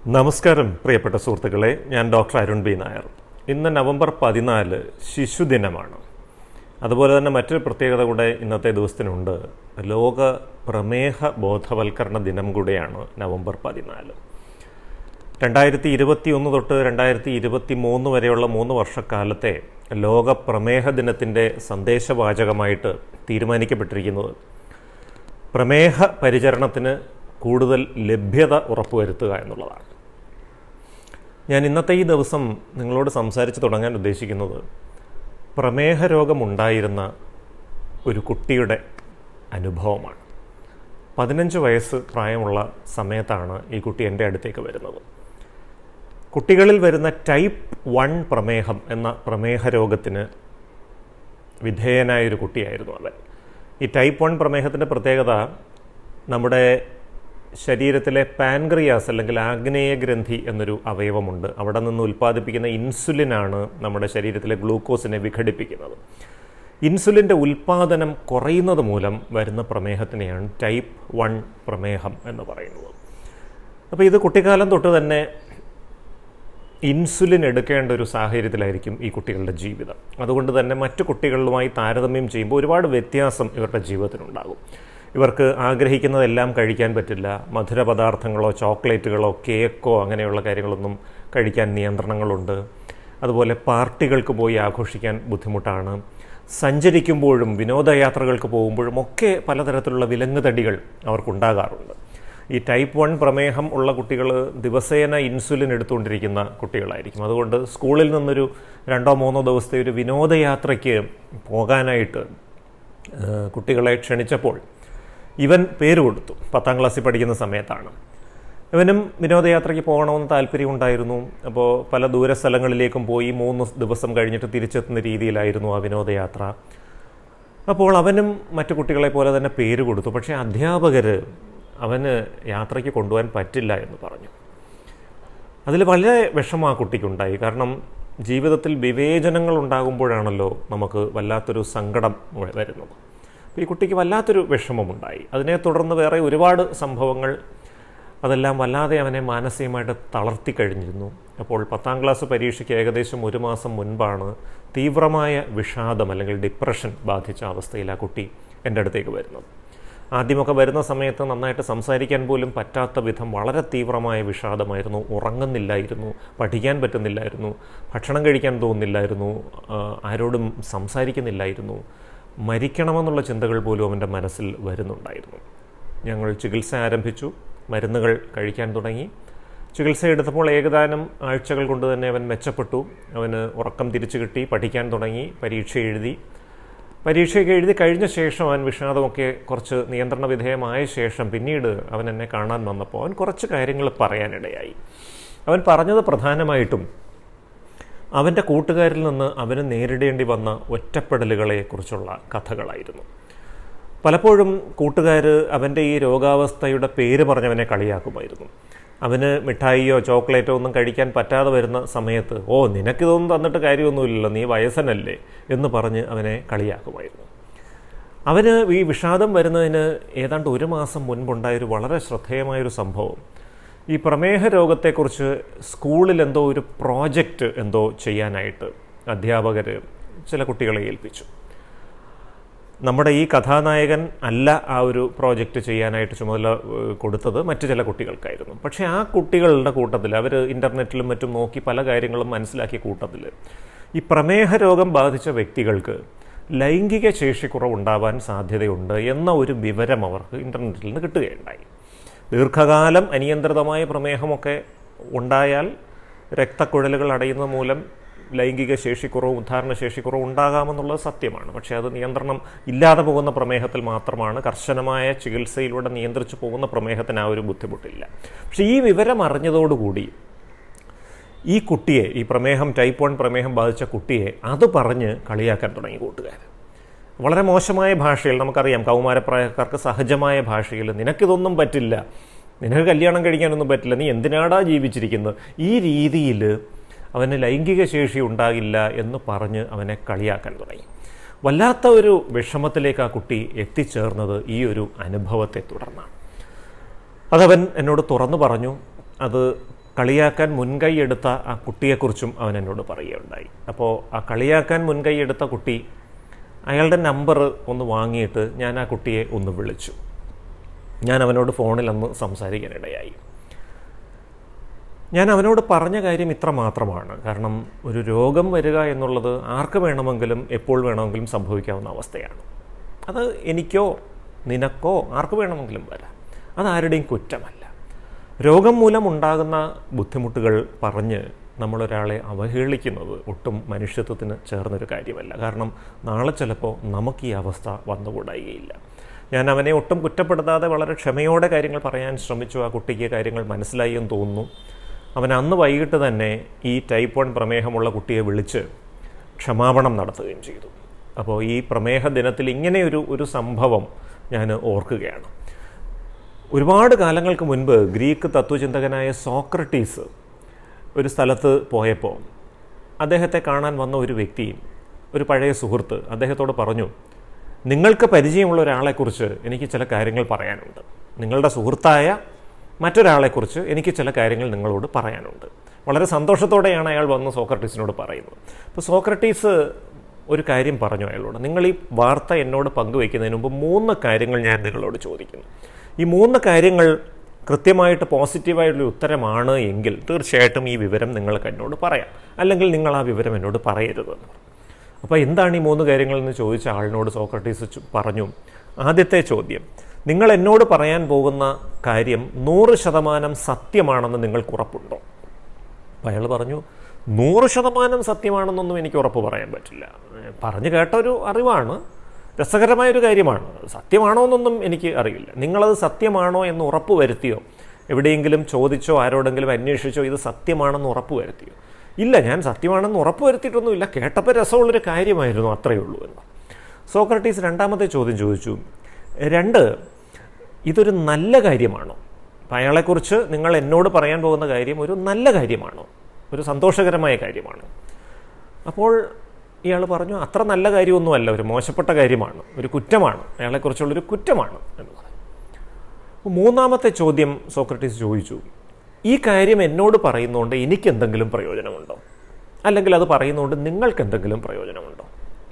നമസ്കാരം പ്രിയപ്പെട്ട സുഹൃത്തുക്കളെ ഞാൻ ഡോക്ടർ അരുൺ ബി നായർ ഇന്ന് നവംബർ പതിനാല് ശിശുദിനമാണ് അതുപോലെ തന്നെ മറ്റൊരു പ്രത്യേകത കൂടെ ഇന്നത്തെ ദിവസത്തിനുണ്ട് ലോക പ്രമേഹ ബോധവൽക്കരണ ദിനം കൂടെയാണ് നവംബർ പതിനാല് രണ്ടായിരത്തി ഇരുപത്തി ഒന്ന് തൊട്ട് രണ്ടായിരത്തി ഇരുപത്തി മൂന്ന് വരെയുള്ള മൂന്ന് വർഷക്കാലത്തെ ലോക പ്രമേഹ ദിനത്തിൻ്റെ സന്ദേശവാചകമായിട്ട് തീരുമാനിക്കപ്പെട്ടിരിക്കുന്നത് പ്രമേഹ പരിചരണത്തിന് കൂടുതൽ ലഭ്യത ഉറപ്പുവരുത്തുക എന്നുള്ളതാണ് ഞാൻ ഇന്നത്തെ ഈ ദിവസം നിങ്ങളോട് സംസാരിച്ച് തുടങ്ങാൻ ഉദ്ദേശിക്കുന്നത് പ്രമേഹ രോഗമുണ്ടായിരുന്ന ഒരു കുട്ടിയുടെ അനുഭവമാണ് പതിനഞ്ച് വയസ്സ് പ്രായമുള്ള സമയത്താണ് ഈ കുട്ടി എൻ്റെ അടുത്തേക്ക് വരുന്നത് കുട്ടികളിൽ വരുന്ന ടൈപ്പ് വൺ പ്രമേഹം എന്ന പ്രമേഹ രോഗത്തിന് വിധേയനായൊരു കുട്ടിയായിരുന്നു അവൻ ഈ ടൈപ്പ് വൺ പ്രമേഹത്തിൻ്റെ പ്രത്യേകത നമ്മുടെ ശരീരത്തിലെ പാൻക്രിയാസ് അല്ലെങ്കിൽ ആഗ്നേയ ഗ്രന്ഥി എന്നൊരു അവയവമുണ്ട് അവിടെ നിന്ന് ഉൽപ്പാദിപ്പിക്കുന്ന ഇൻസുലിനാണ് നമ്മുടെ ശരീരത്തിലെ ഗ്ലൂക്കോസിനെ വിഘടിപ്പിക്കുന്നത് ഇൻസുലിൻ്റെ ഉൽപ്പാദനം കുറയുന്നത് മൂലം വരുന്ന പ്രമേഹത്തിനെയാണ് ടൈപ്പ് വൺ പ്രമേഹം എന്ന് പറയുന്നത് അപ്പോൾ ഇത് കുട്ടിക്കാലം തൊട്ട് തന്നെ ഇൻസുലിൻ എടുക്കേണ്ട ഒരു സാഹചര്യത്തിലായിരിക്കും ഈ കുട്ടികളുടെ ജീവിതം അതുകൊണ്ട് തന്നെ മറ്റു കുട്ടികളുമായി താരതമ്യം ചെയ്യുമ്പോൾ ഒരുപാട് വ്യത്യാസം ഇവരുടെ ജീവിതത്തിനുണ്ടാകും ഇവർക്ക് ആഗ്രഹിക്കുന്നതെല്ലാം കഴിക്കാൻ പറ്റില്ല മധുര പദാർത്ഥങ്ങളോ ചോക്ലേറ്റുകളോ കേക്കോ അങ്ങനെയുള്ള കാര്യങ്ങളൊന്നും കഴിക്കാൻ നിയന്ത്രണങ്ങളുണ്ട് അതുപോലെ പാർട്ടികൾക്ക് പോയി ആഘോഷിക്കാൻ ബുദ്ധിമുട്ടാണ് സഞ്ചരിക്കുമ്പോഴും വിനോദയാത്രകൾക്ക് പോകുമ്പോഴും ഒക്കെ പലതരത്തിലുള്ള വിലങ്ങുതടികൾ അവർക്കുണ്ടാകാറുണ്ട് ഈ ടൈപ്പ് വൺ പ്രമേഹം ഉള്ള കുട്ടികൾ ദിവസേന ഇൻസുലിൻ എടുത്തുകൊണ്ടിരിക്കുന്ന കുട്ടികളായിരിക്കും അതുകൊണ്ട് സ്കൂളിൽ നിന്നൊരു രണ്ടോ മൂന്നോ ദിവസത്തെ ഒരു വിനോദയാത്രയ്ക്ക് പോകാനായിട്ട് കുട്ടികളെ ക്ഷണിച്ചപ്പോൾ ഇവൻ പേര് കൊടുത്തു പത്താം ക്ലാസ്സിൽ പഠിക്കുന്ന സമയത്താണ് ഇവനും വിനോദയാത്രയ്ക്ക് പോകണമെന്ന് താല്പര്യമുണ്ടായിരുന്നു അപ്പോൾ പല ദൂര സ്ഥലങ്ങളിലേക്കും പോയി മൂന്ന് ദിവസം കഴിഞ്ഞിട്ട് തിരിച്ചെത്തുന്ന രീതിയിലായിരുന്നു ആ വിനോദയാത്ര അപ്പോൾ അവനും മറ്റു കുട്ടികളെ പോലെ തന്നെ പേര് കൊടുത്തു പക്ഷേ അധ്യാപകർ അവന് യാത്രയ്ക്ക് കൊണ്ടുപോകാൻ പറ്റില്ല എന്ന് പറഞ്ഞു അതിൽ വളരെ വിഷമം ആ കുട്ടിക്കുണ്ടായി കാരണം ജീവിതത്തിൽ വിവേചനങ്ങൾ ഉണ്ടാകുമ്പോഴാണല്ലോ നമുക്ക് വല്ലാത്തൊരു സങ്കടം വരുന്നത് അപ്പോൾ ഈ കുട്ടിക്ക് വല്ലാത്തൊരു വിഷമമുണ്ടായി അതിനെ തുടർന്ന് വേറെ ഒരുപാട് സംഭവങ്ങൾ അതെല്ലാം വല്ലാതെ അവനെ മാനസികമായിട്ട് തളർത്തി കഴിഞ്ഞിരുന്നു അപ്പോൾ പത്താം ക്ലാസ് പരീക്ഷയ്ക്ക് ഏകദേശം ഒരു മാസം മുൻപാണ് തീവ്രമായ വിഷാദം അല്ലെങ്കിൽ ഡിപ്രഷൻ ബാധിച്ച അവസ്ഥയിൽ ആ കുട്ടി എൻ്റെ അടുത്തേക്ക് വരുന്നത് ആദ്യമൊക്കെ വരുന്ന സമയത്ത് നന്നായിട്ട് സംസാരിക്കാൻ പോലും പറ്റാത്ത വിധം വളരെ തീവ്രമായ വിഷാദമായിരുന്നു ഉറങ്ങുന്നില്ലായിരുന്നു പഠിക്കാൻ പറ്റുന്നില്ലായിരുന്നു ഭക്ഷണം കഴിക്കാൻ തോന്നുന്നില്ലായിരുന്നു ആരോടും സംസാരിക്കുന്നില്ലായിരുന്നു മരിക്കണമെന്നുള്ള ചിന്തകൾ പോലും അവൻ്റെ മനസ്സിൽ വരുന്നുണ്ടായിരുന്നു ഞങ്ങൾ ചികിത്സ ആരംഭിച്ചു മരുന്നുകൾ കഴിക്കാൻ തുടങ്ങി ചികിത്സ എടുത്തപ്പോൾ ഏകദാനം ആഴ്ചകൾ കൊണ്ട് തന്നെ അവൻ മെച്ചപ്പെട്ടു അവന് ഉറക്കം തിരിച്ചു കിട്ടി പഠിക്കാൻ തുടങ്ങി പരീക്ഷ എഴുതി പരീക്ഷയൊക്കെ എഴുതി കഴിഞ്ഞ ശേഷം അവൻ വിഷാദമൊക്കെ കുറച്ച് നിയന്ത്രണ വിധേയമായ ശേഷം പിന്നീട് അവൻ എന്നെ കാണാൻ വന്നപ്പോൾ അവൻ കുറച്ച് കാര്യങ്ങൾ പറയാനിടയായി അവൻ പറഞ്ഞത് പ്രധാനമായിട്ടും അവൻ്റെ കൂട്ടുകാരിൽ നിന്ന് അവന് നേരിടേണ്ടി വന്ന ഒറ്റപ്പെടലുകളെക്കുറിച്ചുള്ള കഥകളായിരുന്നു പലപ്പോഴും കൂട്ടുകാർ അവൻ്റെ ഈ രോഗാവസ്ഥയുടെ പേര് പറഞ്ഞവനെ കളിയാക്കുമായിരുന്നു അവന് മിഠായിയോ ചോക്ലേറ്റോ ഒന്നും കഴിക്കാൻ പറ്റാതെ വരുന്ന സമയത്ത് ഓ നിനക്കിതൊന്നും തന്നിട്ട് കാര്യമൊന്നുമില്ലല്ലോ നീ വയസ്സനല്ലേ എന്ന് പറഞ്ഞ് അവനെ കളിയാക്കുമായിരുന്നു അവന് ഈ വിഷാദം വരുന്നതിന് ഏതാണ്ട് ഒരു മാസം മുൻപുണ്ടായൊരു വളരെ ശ്രദ്ധേയമായൊരു സംഭവം ഈ പ്രമേഹ രോഗത്തെക്കുറിച്ച് സ്കൂളിൽ എന്തോ ഒരു പ്രോജക്റ്റ് എന്തോ ചെയ്യാനായിട്ട് അധ്യാപകർ ചില കുട്ടികളെ ഏൽപ്പിച്ചു നമ്മുടെ ഈ കഥാനായകൻ അല്ല ആ ഒരു പ്രോജക്റ്റ് ചെയ്യാനായിട്ട് ചുമതല കൊടുത്തത് മറ്റു ചില കുട്ടികൾക്കായിരുന്നു പക്ഷേ ആ കുട്ടികളുടെ കൂട്ടത്തിൽ അവർ ഇൻ്റർനെറ്റിലും മറ്റും നോക്കി പല കാര്യങ്ങളും മനസ്സിലാക്കിയ കൂട്ടത്തിൽ ഈ പ്രമേഹ രോഗം ബാധിച്ച വ്യക്തികൾക്ക് ലൈംഗിക ശേഷിക്കുറവുണ്ടാവാൻ സാധ്യതയുണ്ട് എന്ന ഒരു വിവരം അവർക്ക് ഇൻ്റർനെറ്റിൽ നിന്ന് കിട്ടുകയുണ്ടായി ദീർഘകാലം അനിയന്ത്രിതമായ പ്രമേഹമൊക്കെ ഉണ്ടായാൽ രക്തക്കുഴലുകൾ അടയുന്ന മൂലം ലൈംഗിക ശേഷിക്കുറവും ഉദ്ധാരണ ശേഷിക്കുറവും ഉണ്ടാകാമെന്നുള്ളത് സത്യമാണ് പക്ഷേ അത് നിയന്ത്രണം ഇല്ലാതെ പോകുന്ന പ്രമേഹത്തിൽ മാത്രമാണ് കർശനമായ ചികിത്സയിലൂടെ നിയന്ത്രിച്ചു പോകുന്ന പ്രമേഹത്തിന് ആ ഒരു ബുദ്ധിമുട്ടില്ല പക്ഷേ ഈ വിവരം അറിഞ്ഞതോടുകൂടി ഈ കുട്ടിയെ ഈ പ്രമേഹം ടൈപ്പ് വൺ പ്രമേഹം ബാധിച്ച കുട്ടിയെ അത് പറഞ്ഞ് കളിയാക്കാൻ തുടങ്ങി കൂട്ടുകാർ വളരെ മോശമായ ഭാഷയിൽ നമുക്കറിയാം കൗമാരപ്രായക്കാർക്ക് സഹജമായ ഭാഷയിൽ നിനക്കിതൊന്നും പറ്റില്ല നിനക്ക് കല്യാണം കഴിക്കാനൊന്നും പറ്റില്ല നീ എന്തിനാടാ ജീവിച്ചിരിക്കുന്നത് ഈ രീതിയിൽ അവന് ലൈംഗിക ശേഷി ഉണ്ടാകില്ല എന്ന് പറഞ്ഞ് അവനെ കളിയാക്കാൻ തുടങ്ങി വല്ലാത്ത ഒരു വിഷമത്തിലേക്ക് ആ കുട്ടി എത്തിച്ചേർന്നത് ഈ ഒരു അനുഭവത്തെ തുടർന്നാണ് അതവൻ എന്നോട് തുറന്നു പറഞ്ഞു അത് കളിയാക്കാൻ മുൻകൈ എടുത്ത ആ കുട്ടിയെക്കുറിച്ചും അവൻ എന്നോട് പറയുകയുണ്ടായി അപ്പോൾ ആ കളിയാക്കാൻ മുൻകൈ എടുത്ത കുട്ടി അയാളുടെ നമ്പർ ഒന്ന് വാങ്ങിയിട്ട് ഞാൻ ആ കുട്ടിയെ ഒന്ന് വിളിച്ചു ഞാൻ അവനോട് ഫോണിൽ അന്ന് സംസാരിക്കാനിടയായി ഞാൻ അവനോട് പറഞ്ഞ കാര്യം ഇത്ര മാത്രമാണ് കാരണം ഒരു രോഗം വരിക എന്നുള്ളത് ആർക്ക് വേണമെങ്കിലും എപ്പോൾ വേണമെങ്കിലും സംഭവിക്കാവുന്ന അവസ്ഥയാണ് അത് എനിക്കോ നിനക്കോ ആർക്ക് വേണമെങ്കിലും വരാം അതാരുടെയും കുറ്റമല്ല രോഗം മൂലം ഉണ്ടാകുന്ന ബുദ്ധിമുട്ടുകൾ പറഞ്ഞ് നമ്മളൊരാളെ അവഹേളിക്കുന്നത് ഒട്ടും മനുഷ്യത്വത്തിന് ചേർന്നൊരു കാര്യമല്ല കാരണം നാളെ ചിലപ്പോൾ നമുക്ക് ഈ അവസ്ഥ വന്നുകൂടായികയില്ല ഞാൻ അവനെ ഒട്ടും കുറ്റപ്പെടുത്താതെ വളരെ ക്ഷമയോടെ കാര്യങ്ങൾ പറയാൻ ശ്രമിച്ചു ആ കുട്ടിക്ക് കാര്യങ്ങൾ മനസ്സിലായി എന്ന് തോന്നുന്നു അവൻ അന്ന് വൈകിട്ട് തന്നെ ഈ ടൈപ്പ് വൺ പ്രമേഹമുള്ള കുട്ടിയെ വിളിച്ച് ക്ഷമാപണം നടത്തുകയും ചെയ്തു അപ്പോൾ ഈ പ്രമേഹ ദിനത്തിൽ ഇങ്ങനെയൊരു ഒരു സംഭവം ഞാൻ ഓർക്കുകയാണ് ഒരുപാട് കാലങ്ങൾക്ക് മുൻപ് ഗ്രീക്ക് തത്വചിന്തകനായ സോക്രട്ടീസ് ഒരു സ്ഥലത്ത് പോയപ്പോൾ അദ്ദേഹത്തെ കാണാൻ വന്ന ഒരു വ്യക്തി ഒരു പഴയ സുഹൃത്ത് അദ്ദേഹത്തോട് പറഞ്ഞു നിങ്ങൾക്ക് പരിചയമുള്ള ഒരാളെക്കുറിച്ച് എനിക്ക് ചില കാര്യങ്ങൾ പറയാനുണ്ട് നിങ്ങളുടെ സുഹൃത്തായ മറ്റൊരാളെക്കുറിച്ച് എനിക്ക് ചില കാര്യങ്ങൾ നിങ്ങളോട് പറയാനുണ്ട് വളരെ സന്തോഷത്തോടെയാണ് അയാൾ വന്ന് സോക്രട്ടീസിനോട് പറയുന്നത് അപ്പോൾ സോക്രട്ടീസ് ഒരു കാര്യം പറഞ്ഞു അയാളോട് നിങ്ങൾ ഈ വാർത്ത എന്നോട് പങ്കുവയ്ക്കുന്നതിന് മുമ്പ് മൂന്ന് കാര്യങ്ങൾ ഞാൻ നിങ്ങളോട് ചോദിക്കുന്നു ഈ മൂന്ന് കാര്യങ്ങൾ കൃത്യമായിട്ട് പോസിറ്റീവായിട്ടുള്ള ഉത്തരമാണ് എങ്കിൽ തീർച്ചയായിട്ടും ഈ വിവരം നിങ്ങൾക്ക് എന്നോട് പറയാം അല്ലെങ്കിൽ നിങ്ങൾ ആ വിവരം എന്നോട് പറയരുതെന്ന് അപ്പോൾ എന്താണ് ഈ മൂന്ന് കാര്യങ്ങൾ എന്ന് ചോദിച്ച ആളിനോട് സോക്രട്ടീസ് ചു- പറഞ്ഞു ആദ്യത്തെ ചോദ്യം നിങ്ങൾ എന്നോട് പറയാൻ പോകുന്ന കാര്യം നൂറ് ശതമാനം സത്യമാണെന്ന് നിങ്ങൾക്ക് ഉറപ്പുണ്ടോ അപ്പം അയാൾ പറഞ്ഞു നൂറ് ശതമാനം സത്യമാണെന്നൊന്നും എനിക്ക് ഉറപ്പ് പറയാൻ പറ്റില്ല ഏഹ് പറഞ്ഞു കേട്ട ഒരു അറിവാണ് രസകരമായൊരു കാര്യമാണ് സത്യമാണോ എന്നൊന്നും എനിക്ക് അറിയില്ല നിങ്ങളത് സത്യമാണോ എന്ന് ഉറപ്പ് വരുത്തിയോ എവിടെയെങ്കിലും ചോദിച്ചോ ആരോടെങ്കിലും അന്വേഷിച്ചോ ഇത് സത്യമാണെന്ന് ഉറപ്പ് വരുത്തിയോ ഇല്ല ഞാൻ സത്യമാണെന്ന് ഉറപ്പ് വരുത്തിയിട്ടൊന്നുമില്ല കേട്ടപ്പോൾ രസമുള്ളൊരു കാര്യമായിരുന്നു അത്രയേ ഉള്ളൂ എന്ന് സോക്രട്ടീസ് രണ്ടാമത്തെ ചോദ്യം ചോദിച്ചു രണ്ട് ഇതൊരു നല്ല കാര്യമാണോ അപ്പം അയാളെക്കുറിച്ച് നിങ്ങൾ എന്നോട് പറയാൻ പോകുന്ന കാര്യം ഒരു നല്ല കാര്യമാണോ ഒരു സന്തോഷകരമായ കാര്യമാണോ അപ്പോൾ ഇയാൾ പറഞ്ഞു അത്ര നല്ല കാര്യമൊന്നുമല്ല ഒരു മോശപ്പെട്ട കാര്യമാണ് ഒരു കുറ്റമാണ് അയാളെക്കുറിച്ചുള്ളൊരു കുറ്റമാണ് എന്ന് പറഞ്ഞു അപ്പോൾ മൂന്നാമത്തെ ചോദ്യം സോക്രട്ടീസ് ചോദിച്ചു ഈ കാര്യം എന്നോട് പറയുന്നതുകൊണ്ട് എനിക്ക് എന്തെങ്കിലും പ്രയോജനമുണ്ടോ അല്ലെങ്കിൽ അത് പറയുന്നതുകൊണ്ട് നിങ്ങൾക്ക് എന്തെങ്കിലും പ്രയോജനമുണ്ടോ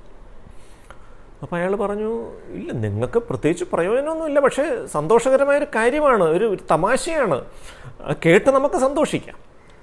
അപ്പോൾ അയാൾ പറഞ്ഞു ഇല്ല നിങ്ങൾക്ക് പ്രത്യേകിച്ച് പ്രയോജനമൊന്നുമില്ല പക്ഷേ സന്തോഷകരമായൊരു കാര്യമാണ് ഒരു ഒരു തമാശയാണ് അത് കേട്ട് നമുക്ക് സന്തോഷിക്കാം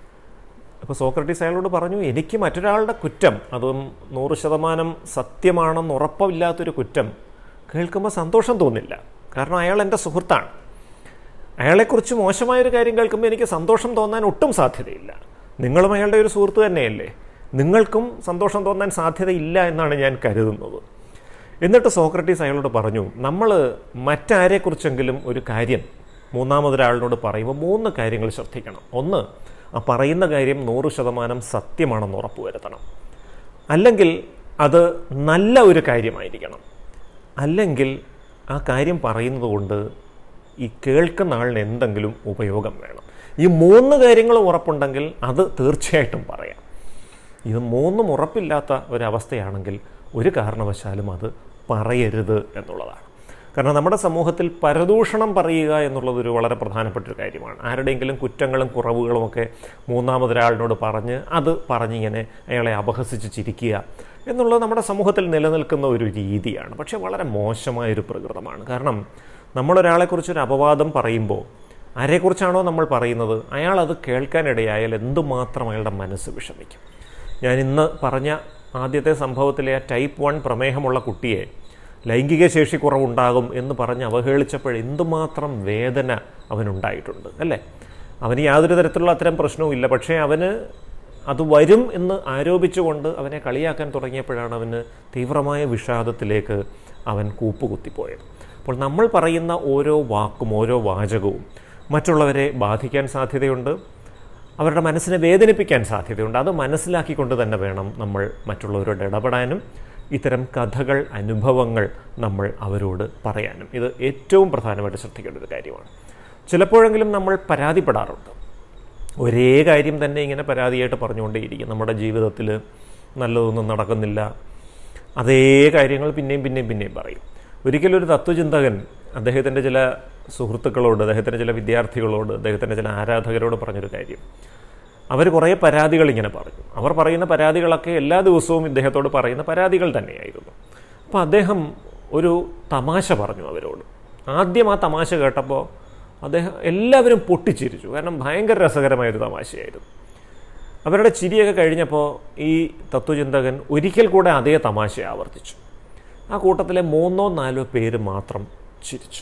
അപ്പോൾ സോക്രട്ടീസ് അയാളോട് പറഞ്ഞു എനിക്ക് മറ്റൊരാളുടെ കുറ്റം അതും നൂറ് ശതമാനം സത്യമാണെന്ന് ഉറപ്പില്ലാത്തൊരു കുറ്റം കേൾക്കുമ്പോൾ സന്തോഷം തോന്നില്ല കാരണം അയാൾ എൻ്റെ സുഹൃത്താണ് അയാളെക്കുറിച്ച് മോശമായൊരു കാര്യം കേൾക്കുമ്പോൾ എനിക്ക് സന്തോഷം തോന്നാൻ ഒട്ടും സാധ്യതയില്ല നിങ്ങളും അയാളുടെ ഒരു സുഹൃത്ത് തന്നെയല്ലേ നിങ്ങൾക്കും സന്തോഷം തോന്നാൻ സാധ്യതയില്ല എന്നാണ് ഞാൻ കരുതുന്നത് എന്നിട്ട് സോക്രട്ടീസ് അയാളോട് പറഞ്ഞു നമ്മൾ മറ്റാരെക്കുറിച്ചെങ്കിലും ഒരു കാര്യം മൂന്നാമതൊരാളിനോട് പറയുമ്പോൾ മൂന്ന് കാര്യങ്ങൾ ശ്രദ്ധിക്കണം ഒന്ന് ആ പറയുന്ന കാര്യം നൂറ് ശതമാനം സത്യമാണെന്ന് ഉറപ്പുവരുത്തണം അല്ലെങ്കിൽ അത് നല്ല ഒരു കാര്യമായിരിക്കണം അല്ലെങ്കിൽ ആ കാര്യം പറയുന്നത് കൊണ്ട് ഈ കേൾക്കുന്ന ആളിന് എന്തെങ്കിലും ഉപയോഗം വേണം ഈ മൂന്ന് കാര്യങ്ങളും ഉറപ്പുണ്ടെങ്കിൽ അത് തീർച്ചയായിട്ടും പറയാം ഇത് മൂന്നും ഉറപ്പില്ലാത്ത ഒരവസ്ഥയാണെങ്കിൽ ഒരു കാരണവശാലും അത് പറയരുത് എന്നുള്ളതാണ് കാരണം നമ്മുടെ സമൂഹത്തിൽ പരദൂഷണം പറയുക എന്നുള്ളത് ഒരു വളരെ പ്രധാനപ്പെട്ട ഒരു കാര്യമാണ് ആരുടെയെങ്കിലും കുറ്റങ്ങളും കുറവുകളും ഒക്കെ മൂന്നാമതൊരാളിനോട് പറഞ്ഞ് അത് പറഞ്ഞിങ്ങനെ അയാളെ അപഹസിച്ച് ചിരിക്കുക എന്നുള്ളത് നമ്മുടെ സമൂഹത്തിൽ നിലനിൽക്കുന്ന ഒരു രീതിയാണ് പക്ഷേ വളരെ മോശമായൊരു പ്രകൃതമാണ് കാരണം നമ്മളൊരാളെക്കുറിച്ചൊരു അപവാദം പറയുമ്പോൾ ആരെക്കുറിച്ചാണോ നമ്മൾ പറയുന്നത് അയാൾ അത് കേൾക്കാനിടയായാൽ എന്തുമാത്രം അയാളുടെ മനസ്സ് വിഷമിക്കും ഞാൻ ഇന്ന് പറഞ്ഞ ആദ്യത്തെ സംഭവത്തിലെ ആ ടൈപ്പ് വൺ പ്രമേഹമുള്ള കുട്ടിയെ ലൈംഗിക ശേഷി കുറവുണ്ടാകും എന്ന് പറഞ്ഞ് അവഹേളിച്ചപ്പോൾ എന്തുമാത്രം വേദന അവനുണ്ടായിട്ടുണ്ട് അല്ലേ അവന് യാതൊരു തരത്തിലുള്ള അത്തരം പ്രശ്നവും ഇല്ല പക്ഷേ അവന് അത് വരും എന്ന് ആരോപിച്ചുകൊണ്ട് അവനെ കളിയാക്കാൻ തുടങ്ങിയപ്പോഴാണ് അവന് തീവ്രമായ വിഷാദത്തിലേക്ക് അവൻ കൂപ്പുകുത്തിപ്പോയത് അപ്പോൾ നമ്മൾ പറയുന്ന ഓരോ വാക്കും ഓരോ വാചകവും മറ്റുള്ളവരെ ബാധിക്കാൻ സാധ്യതയുണ്ട് അവരുടെ മനസ്സിനെ വേദനിപ്പിക്കാൻ സാധ്യതയുണ്ട് അത് മനസ്സിലാക്കിക്കൊണ്ട് തന്നെ വേണം നമ്മൾ മറ്റുള്ളവരോട് ഇടപെടാനും ഇത്തരം കഥകൾ അനുഭവങ്ങൾ നമ്മൾ അവരോട് പറയാനും ഇത് ഏറ്റവും പ്രധാനമായിട്ട് ശ്രദ്ധിക്കേണ്ട ഒരു കാര്യമാണ് ചിലപ്പോഴെങ്കിലും നമ്മൾ പരാതിപ്പെടാറുണ്ട് ഒരേ കാര്യം തന്നെ ഇങ്ങനെ പരാതിയായിട്ട് പറഞ്ഞുകൊണ്ടേയിരിക്കും നമ്മുടെ ജീവിതത്തിൽ നല്ലതൊന്നും നടക്കുന്നില്ല അതേ കാര്യങ്ങൾ പിന്നെയും പിന്നെയും പിന്നെയും പറയും ഒരിക്കലും ഒരു തത്വചിന്തകൻ അദ്ദേഹത്തിൻ്റെ ചില സുഹൃത്തുക്കളോട് അദ്ദേഹത്തിൻ്റെ ചില വിദ്യാർത്ഥികളോട് അദ്ദേഹത്തിൻ്റെ ചില ആരാധകരോട് പറഞ്ഞൊരു കാര്യം അവർ കുറേ പരാതികൾ ഇങ്ങനെ പറഞ്ഞു അവർ പറയുന്ന പരാതികളൊക്കെ എല്ലാ ദിവസവും ഇദ്ദേഹത്തോട് പറയുന്ന പരാതികൾ തന്നെയായിരുന്നു അപ്പോൾ അദ്ദേഹം ഒരു തമാശ പറഞ്ഞു അവരോട് ആദ്യം ആ തമാശ കേട്ടപ്പോൾ അദ്ദേഹം എല്ലാവരും പൊട്ടിച്ചിരിച്ചു കാരണം ഭയങ്കര രസകരമായൊരു തമാശയായിരുന്നു അവരുടെ ചിരിയൊക്കെ കഴിഞ്ഞപ്പോൾ ഈ തത്വചിന്തകൻ ഒരിക്കൽ കൂടെ അതേ തമാശ ആവർത്തിച്ചു ആ കൂട്ടത്തിലെ മൂന്നോ നാലോ പേര് മാത്രം ചിരിച്ചു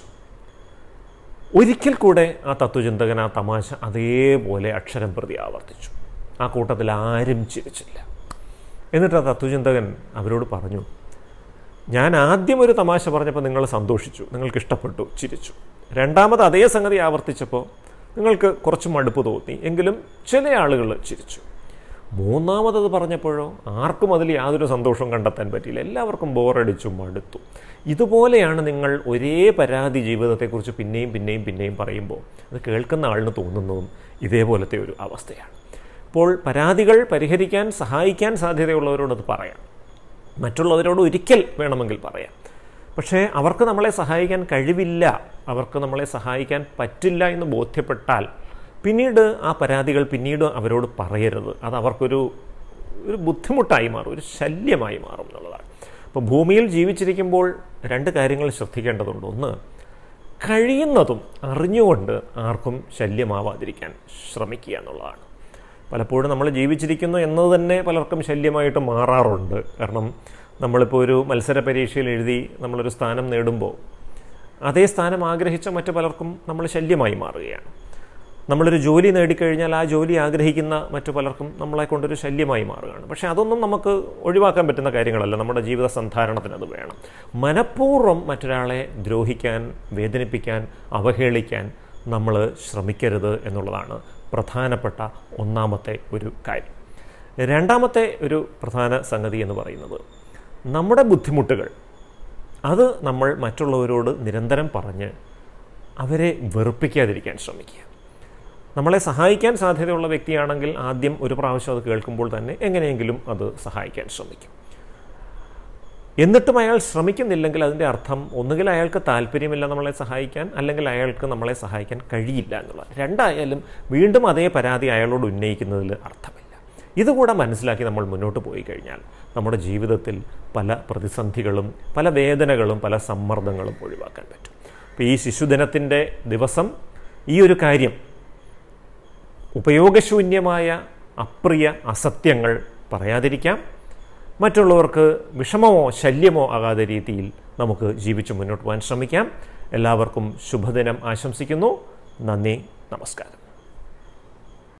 ഒരിക്കൽ കൂടെ ആ തത്വചിന്തകൻ ആ തമാശ അതേപോലെ അക്ഷരം പ്രതി ആവർത്തിച്ചു ആ കൂട്ടത്തിൽ ആരും ചിരിച്ചില്ല എന്നിട്ട് ആ തത്വചിന്തകൻ അവരോട് പറഞ്ഞു ഞാൻ ആദ്യം ഒരു തമാശ പറഞ്ഞപ്പോൾ നിങ്ങൾ സന്തോഷിച്ചു നിങ്ങൾക്ക് ഇഷ്ടപ്പെട്ടു ചിരിച്ചു രണ്ടാമത് അതേ സംഗതി ആവർത്തിച്ചപ്പോൾ നിങ്ങൾക്ക് കുറച്ച് മടുപ്പ് തോന്നി എങ്കിലും ചില ആളുകൾ ചിരിച്ചു മൂന്നാമതത് പറഞ്ഞപ്പോഴോ ആർക്കും അതിൽ യാതൊരു സന്തോഷവും കണ്ടെത്താൻ പറ്റിയില്ല എല്ലാവർക്കും ബോറടിച്ചു മടുത്തു ഇതുപോലെയാണ് നിങ്ങൾ ഒരേ പരാതി ജീവിതത്തെക്കുറിച്ച് പിന്നെയും പിന്നെയും പിന്നെയും പറയുമ്പോൾ അത് കേൾക്കുന്ന ആളിന് തോന്നുന്നതും ഇതേപോലത്തെ ഒരു അവസ്ഥയാണ് അപ്പോൾ പരാതികൾ പരിഹരിക്കാൻ സഹായിക്കാൻ സാധ്യതയുള്ളവരോടത് പറയാം മറ്റുള്ളവരോട് ഒരിക്കൽ വേണമെങ്കിൽ പറയാം പക്ഷേ അവർക്ക് നമ്മളെ സഹായിക്കാൻ കഴിവില്ല അവർക്ക് നമ്മളെ സഹായിക്കാൻ പറ്റില്ല എന്ന് ബോധ്യപ്പെട്ടാൽ പിന്നീട് ആ പരാതികൾ പിന്നീട് അവരോട് പറയരുത് അത് അവർക്കൊരു ഒരു ബുദ്ധിമുട്ടായി മാറും ഒരു ശല്യമായി മാറും എന്നുള്ളതാണ് അപ്പോൾ ഭൂമിയിൽ ജീവിച്ചിരിക്കുമ്പോൾ രണ്ട് കാര്യങ്ങൾ ശ്രദ്ധിക്കേണ്ടതുണ്ട് ഒന്ന് കഴിയുന്നതും അറിഞ്ഞുകൊണ്ട് ആർക്കും ശല്യമാവാതിരിക്കാൻ ശ്രമിക്കുക എന്നുള്ളതാണ് പലപ്പോഴും നമ്മൾ ജീവിച്ചിരിക്കുന്നു എന്നത് തന്നെ പലർക്കും ശല്യമായിട്ട് മാറാറുണ്ട് കാരണം നമ്മളിപ്പോൾ ഒരു മത്സര പരീക്ഷയിൽ എഴുതി നമ്മളൊരു സ്ഥാനം നേടുമ്പോൾ അതേ സ്ഥാനം ആഗ്രഹിച്ച മറ്റു പലർക്കും നമ്മൾ ശല്യമായി മാറുകയാണ് നമ്മളൊരു ജോലി നേടിക്കഴിഞ്ഞാൽ ആ ജോലി ആഗ്രഹിക്കുന്ന മറ്റു പലർക്കും നമ്മളെ കൊണ്ടൊരു ശല്യമായി മാറുകയാണ് പക്ഷേ അതൊന്നും നമുക്ക് ഒഴിവാക്കാൻ പറ്റുന്ന കാര്യങ്ങളല്ല നമ്മുടെ ജീവിത സന്ധാരണത്തിന് അത് വേണം മനഃപൂർവ്വം മറ്റൊരാളെ ദ്രോഹിക്കാൻ വേദനിപ്പിക്കാൻ അവഹേളിക്കാൻ നമ്മൾ ശ്രമിക്കരുത് എന്നുള്ളതാണ് പ്രധാനപ്പെട്ട ഒന്നാമത്തെ ഒരു കാര്യം രണ്ടാമത്തെ ഒരു പ്രധാന സംഗതി എന്ന് പറയുന്നത് നമ്മുടെ ബുദ്ധിമുട്ടുകൾ അത് നമ്മൾ മറ്റുള്ളവരോട് നിരന്തരം പറഞ്ഞ് അവരെ വെറുപ്പിക്കാതിരിക്കാൻ ശ്രമിക്കുക നമ്മളെ സഹായിക്കാൻ സാധ്യതയുള്ള വ്യക്തിയാണെങ്കിൽ ആദ്യം ഒരു പ്രാവശ്യം അത് കേൾക്കുമ്പോൾ തന്നെ എങ്ങനെയെങ്കിലും അത് സഹായിക്കാൻ ശ്രമിക്കും എന്നിട്ടും അയാൾ ശ്രമിക്കുന്നില്ലെങ്കിൽ അതിൻ്റെ അർത്ഥം ഒന്നുകിൽ അയാൾക്ക് താല്പര്യമില്ല നമ്മളെ സഹായിക്കാൻ അല്ലെങ്കിൽ അയാൾക്ക് നമ്മളെ സഹായിക്കാൻ കഴിയില്ല എന്നുള്ളത് രണ്ടായാലും വീണ്ടും അതേ പരാതി അയാളോട് ഉന്നയിക്കുന്നതിൽ അർത്ഥമില്ല ഇതുകൂടെ മനസ്സിലാക്കി നമ്മൾ മുന്നോട്ട് പോയി കഴിഞ്ഞാൽ നമ്മുടെ ജീവിതത്തിൽ പല പ്രതിസന്ധികളും പല വേദനകളും പല സമ്മർദ്ദങ്ങളും ഒഴിവാക്കാൻ പറ്റും അപ്പോൾ ഈ ശിശുദിനത്തിൻ്റെ ദിവസം ഈ ഒരു കാര്യം ഉപയോഗശൂന്യമായ അപ്രിയ അസത്യങ്ങൾ പറയാതിരിക്കാം മറ്റുള്ളവർക്ക് വിഷമമോ ശല്യമോ ആകാത്ത രീതിയിൽ നമുക്ക് ജീവിച്ചു മുന്നോട്ട് പോകാൻ ശ്രമിക്കാം എല്ലാവർക്കും ശുഭദിനം ആശംസിക്കുന്നു നന്ദി നമസ്കാരം